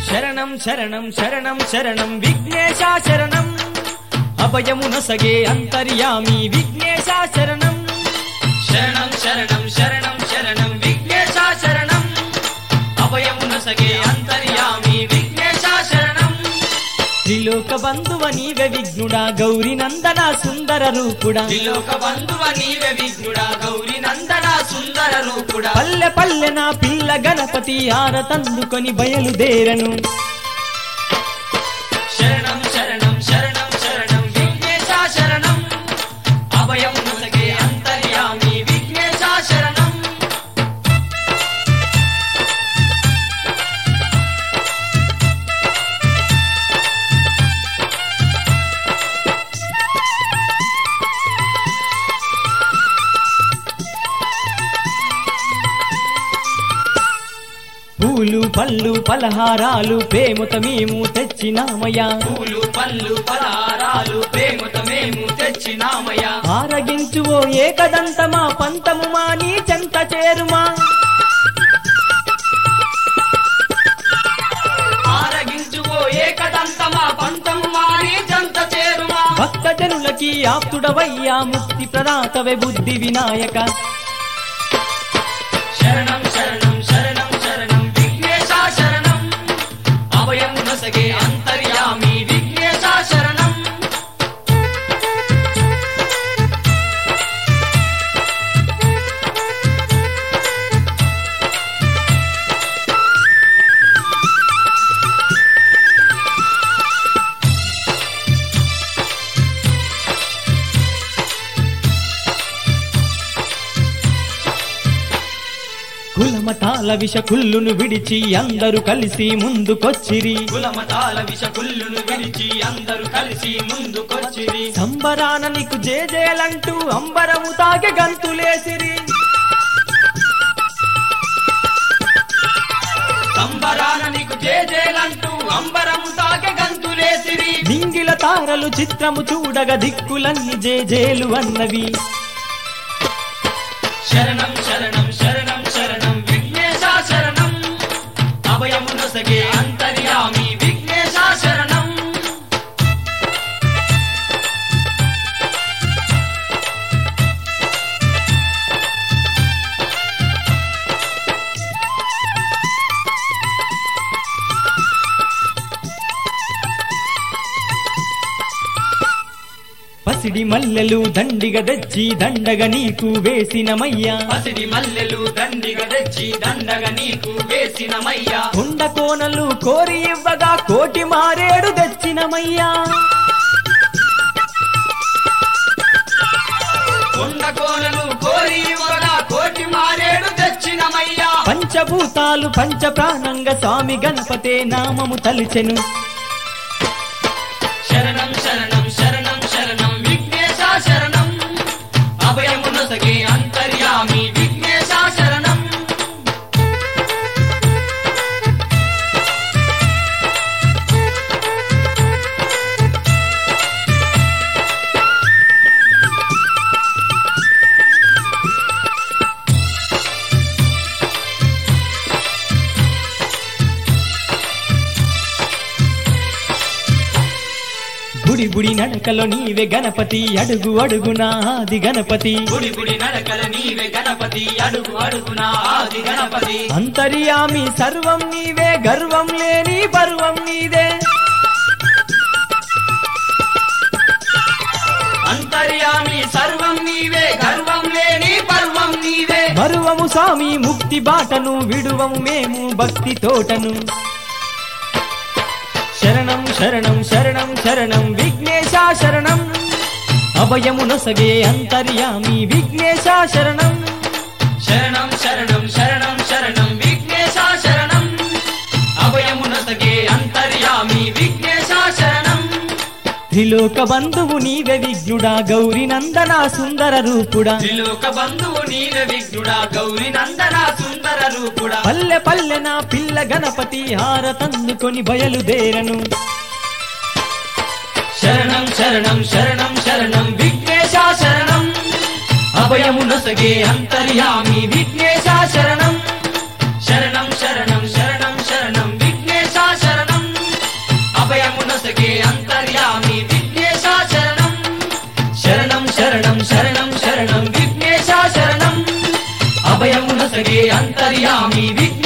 శరణం శరణం శరణం శరణం విఘ్నేశ శరణం అభయమున సగే అంతర్యామి విఘ్నేశ శరణం శరణం శరణం శరణం శరణం విఘ్నేశ శరణం అభయమున సగే అంతర్యామి విఘ్నేశ శరణం త్రిలోక బంధువ నీవే విఘ్నుడా గౌరి నందన సుందర రూపుడా త్రిలోక బంధువ నీవే విఘ్నుడా గౌరి నందన సుందర రూపుడా పల్లె పల్లె నా పిల్ల గణపతి ఆరతందుకొని బయలుదేరను శరణం శరణం శరణం శరణం విఘ్నేశ శరణం అభయం నొసగే అంతర్యామి విఘ్నేశ శరణం పూలు పళ్ళు పలహారాలు ప్రేమత మేము తెచ్చినామయ్యా పూలు పళ్ళు పలహారాలు ప్రేమతో మేము తెచ్చినామయ్యా ఆరగించు ఓ ఏకదంతమా పంతము మా నీ చెంత చేరుమా ఆరగించువో ఏకదంతమా పంతము మాని జంత చేరుమా భక్తజనులకి ఆప్తుడవయ్యా ముక్తి ప్రదాతవే బుద్ధి వినాయక శరణం శరణం శరణం శరణం విఘ్నేశ శరణం అభయం నొసగే అంతర్యామి విఘ్నేశ శరణం కులమతాల విష కుల్లును విడిచి అందరూ కలిసి ముందుకొచ్చిరి కులమతాల విష కుల్లును విడిచి అందరూ కలిసి ముందుకొచ్చిరి సంబరాన నీకు జేజేలంటూ అంబరము తాగే గంతులేసిరి సంబరాన నీకు జేజేలంటూ అంబరము తాకె గంతులేసిరి నింగిల తారలు చిత్రము చూడగ దిక్కులన్నీ జేజేలు అన్నవి శరణం శరణం శరణం శరణం విఘ్నేశ శరణం అభయము నొసగే అంతర్యామి విఘ్నేశ శరణం పసిడి మల్లెలు దండిగ తెచ్చి దండగ నీకు వేసినమయ్యా పసిడి మల్లెలు దండిగ తెచ్చి దండగ నీకు వేసినమయ్యా కొండ కోనలు కోరి ఇవ్వగా కోటి మారేడు తెచ్చినమయ్యా కొండ కోనలు కోరి ఇవ్వగా కోటి మారేడు తెచ్చినమయ్యా పంచభూతాలు పంచ ప్రాణంగా స్వామి గణపతే నామము తలిచెను శరణం శరణం శరణం శరణం విఘ్నేశ శరణం అభయము నొసగే అంతర్యామి విఘ్నేశ శరణం గుడి గుడి నడకలో నీవే గణపతి అడుగు అడుగునా ఆది గణపతి గుడి గుడి నడకల నీవే గణపతి అడుగు అడుగునా ఆది గణపతి అంతర్యామి సర్వం నీవే గర్వం లేని పర్వం నీదే అంతర్యామి సర్వం నీవే గర్వం లేని పర్వం నీవే మరువము స్వామి ముక్తి బాటను విడువము మేము భక్తి తోటను శరణం శరణం శరణం శరణం విఘ్నేశ శరణం అభయము నొసగే అంతర్యామి విఘ్నేశ శరణం శరణం శరణం శరణం శరణం విఘ్నేశ శరణం అభయము నొసగే అంతర్యామి విఘ్నేశ శరణం త్రిలోక బంధువు నీవే విఘ్నుడా గౌరి నందన సుందర రూపుడా త్రిలోక బంధువు నీవే విఘ్నుడా గౌరి నందన సుందర రూపుడా పల్లె పల్లె నా పిల్ల గణపతి హారతందుకొని బయలుదేరను శరణం శరణం శరణం శరణం విఘ్నేశ శరణం అభయము నొసగే అంతర్యామి విఘ్నేశ శరణం శరణం శరణం శరణం శరణం విఘ్నేశ శరణం అంతర్యామి విఘ్న